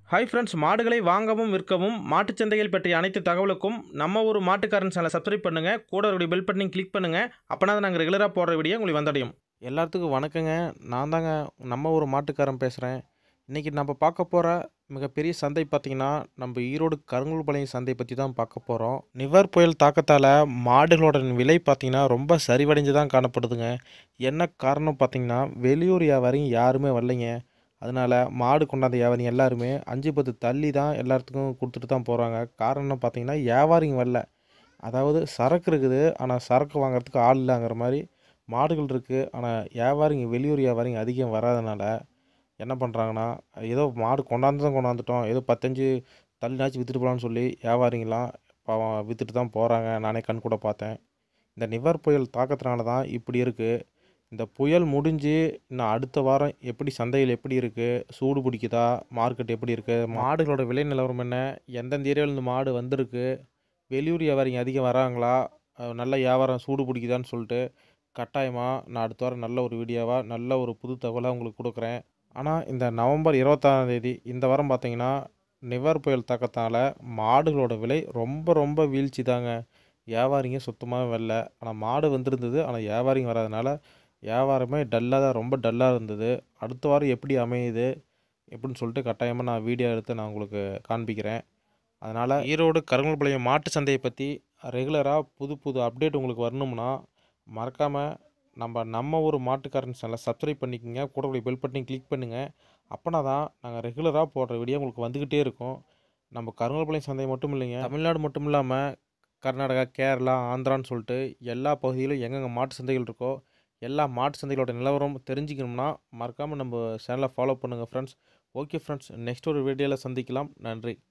hi friends மாடுகளை வாங்கவும் விற்கவும் மாட்டுச் சந்தைகள் பற்றிய அனைத்து தகவலுக்கும் நம்ம ஒரு மாட்டுக்காரன் சேனலை சப்ஸ்கிரைப் பண்ணுங்கள் கூட ஒரு பெல் பட்டனையும் கிளிக் பண்ணுங்கள் அப்போனா தான் நாங்கள் ரெகுலராக போடுற வீடியோ உங்களுக்கு வந்தடையும் எல்லாத்துக்கும் வணக்கங்க நான் தாங்க நம்ம ஒரு மாட்டுக்காரன் பேசுகிறேன் இன்றைக்கி நம்ம பார்க்க போகிற மிகப்பெரிய சந்தை பார்த்திங்கன்னா நம்ம ஈரோடு கருங்கல்பாளையம் சந்தை பற்றி தான் பார்க்க போகிறோம் நிவர் புயல் தாக்கத்தால் மாடுகளோட விலை பார்த்திங்கன்னா ரொம்ப சரிவடைஞ்சு தான் காணப்படுதுங்க என்ன காரணம் பார்த்திங்கன்னா வெளியூர் வியாபாரிங்க யாருமே வரலைங்க அதனால் மாடு கொண்டாந்த வியாபாரிங்க எல்லாருமே அஞ்சு பத்து தள்ளி தான் எல்லாத்துக்கும் கொடுத்துட்டு தான் போகிறாங்க காரணம் பார்த்தீங்கன்னா வியாபாரிங்க வரல அதாவது சரக்கு இருக்குது ஆனால் சரக்கு வாங்குறதுக்கு ஆள் இல்லைங்கிற மாதிரி மாடுகள் இருக்குது ஆனால் வியாபாரிங்க வெளியூர் வியாபாரிங்க அதிகம் வராதனால என்ன பண்ணுறாங்கன்னா ஏதோ மாடு கொண்டாந்து தான் கொண்டாந்துட்டோம் ஏதோ பத்தஞ்சு தள்ளினாச்சும் விற்றுட்டு போகலான்னு சொல்லி வியாபாரிங்களாம் பாவம் விற்றுட்டு தான் போகிறாங்க நானே கண் கூட பார்த்தேன் இந்த நிவர் புயல் தாக்கத்தினால தான் இப்படி இருக்குது இந்த புயல் முடிஞ்சு இன்னும் அடுத்த வாரம் எப்படி சந்தையில் எப்படி இருக்குது சூடு பிடிக்குதா மார்க்கெட் எப்படி இருக்குது மாடுகளோட விலை நிலவரம் என்ன எந்தெந்த ஏரியாவில் இந்த மாடு வந்திருக்கு வெளியூர் வியாபாரிங்க அதிகம் வராங்களா அஹ் நல்ல வியாபாரம் சூடு பிடிக்குதான்னு சொல்லிட்டு கட்டாயமாக நான் அடுத்த வாரம் நல்ல ஒரு வீடியோவாக நல்ல ஒரு புது தகவலாக உங்களுக்கு கொடுக்குறேன் ஆனால் இந்த நவம்பர் இருபத்தாறாம் தேதி இந்த வாரம் பார்த்தீங்கன்னா நிவர் புயல் தாக்கத்தால் மாடுகளோட விலை ரொம்ப ரொம்ப வீழ்ச்சி தாங்க வியாபாரிங்க சுத்தமாக வரல ஆனால் மாடு வந்திருந்தது ஆனால் வியாபாரிங்க வராதனால வியாபாரமே டல்லாக தான் ரொம்ப டல்லாக இருந்தது அடுத்த வாரம் எப்படி அமையுது எப்படின்னு சொல்லிட்டு கட்டாயமாக நான் வீடியோ எடுத்து நான் உங்களுக்கு காண்பிக்கிறேன் அதனால் ஈரோடு கருங்கல்பாளையம் மாட்டு சந்தையை பற்றி ரெகுலராக புது புது அப்டேட் உங்களுக்கு வரணும்னா மறக்காமல் நம்ம நம்ம ஒரு மாட்டுக்காரன் சேனலை சப்ஸ்கிரைப் பண்ணிக்கோங்க கூட பெல் பட்டனையும் கிளிக் பண்ணுங்கள் அப்போனா தான் நாங்கள் ரெகுலராக போடுற வீடியோ உங்களுக்கு வந்துக்கிட்டே இருக்கும் நம்ம கருங்கல்பாளையம் சந்தை மட்டும் இல்லைங்க தமிழ்நாடு மட்டும் இல்லாமல் கர்நாடகா கேரளா ஆந்திரான்னு சொல்லிட்டு எல்லா பகுதியிலும் எங்கெங்கே மாட்டு சந்தைகள் இருக்கோ எல்லா மாட்டு சந்தைகளோட நிலவரம் தெரிஞ்சுக்கணும்னா மறக்காமல் நம்ம சேனலை ஃபாலோ பண்ணுங்கள் ஃப்ரெண்ட்ஸ் ஓகே ஃப்ரெண்ட்ஸ் நெக்ஸ்ட் ஒரு வீடியோவில் சந்திக்கலாம் நன்றி